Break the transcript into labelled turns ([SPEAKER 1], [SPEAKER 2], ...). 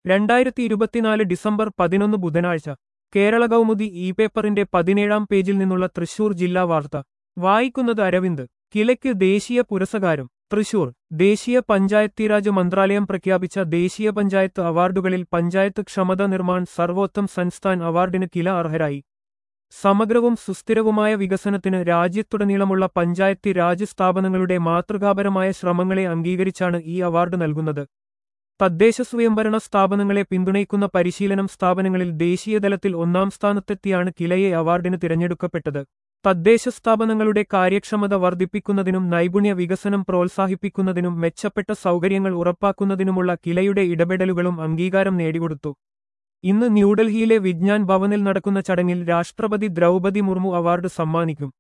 [SPEAKER 1] രണ്ടായിരത്തി ഇരുപത്തിനാല് ഡിസംബർ പതിനൊന്ന് ബുധനാഴ്ച കേരള കൗമുദി ഇ പേപ്പറിന്റെ പതിനേഴാം പേജിൽ നിന്നുള്ള തൃശൂർ ജില്ലാ വാർത്ത വായിക്കുന്നത് അരവിന്ദ് കിലയ്ക്ക് ദേശീയ പുരസ്കാരം തൃശൂർ ദേശീയ പഞ്ചായത്തീരാജ് മന്ത്രാലയം പ്രഖ്യാപിച്ച ദേശീയ പഞ്ചായത്ത് അവാർഡുകളിൽ പഞ്ചായത്ത് ക്ഷമത നിർമ്മാൺ സർവോത്തം സംസ്ഥാൻ അവാർഡിന് കില അർഹരായി സമഗ്രവും സുസ്ഥിരവുമായ വികസനത്തിന് രാജ്യത്തുടനീളമുള്ള പഞ്ചായത്തി രാജ് സ്ഥാപനങ്ങളുടെ മാതൃകാപരമായ ശ്രമങ്ങളെ അംഗീകരിച്ചാണ് ഈ അവാർഡ് നൽകുന്നത് തദ്ദേശ സ്വയംഭരണ സ്ഥാപനങ്ങളെ പിന്തുണയ്ക്കുന്ന പരിശീലനം സ്ഥാപനങ്ങളിൽ ദേശീയതലത്തിൽ ഒന്നാം സ്ഥാനത്തെത്തിയാണ് കിലയെ അവാർഡിന് തിരഞ്ഞെടുക്കപ്പെട്ടത് തദ്ദേശ സ്ഥാപനങ്ങളുടെ കാര്യക്ഷമത വർദ്ധിപ്പിക്കുന്നതിനും നൈപുണ്യ വികസനം പ്രോത്സാഹിപ്പിക്കുന്നതിനും മെച്ചപ്പെട്ട സൗകര്യങ്ങൾ ഉറപ്പാക്കുന്നതിനുമുള്ള കിലയുടെ ഇടപെടലുകളും അംഗീകാരം നേടിക്കൊടുത്തു ഇന്ന് ന്യൂഡൽഹിയിലെ വിജ്ഞാൻ ഭവനിൽ നടക്കുന്ന ചടങ്ങിൽ രാഷ്ട്രപതി ദ്രൗപതി മുർമു അവാർഡ് സമ്മാനിക്കും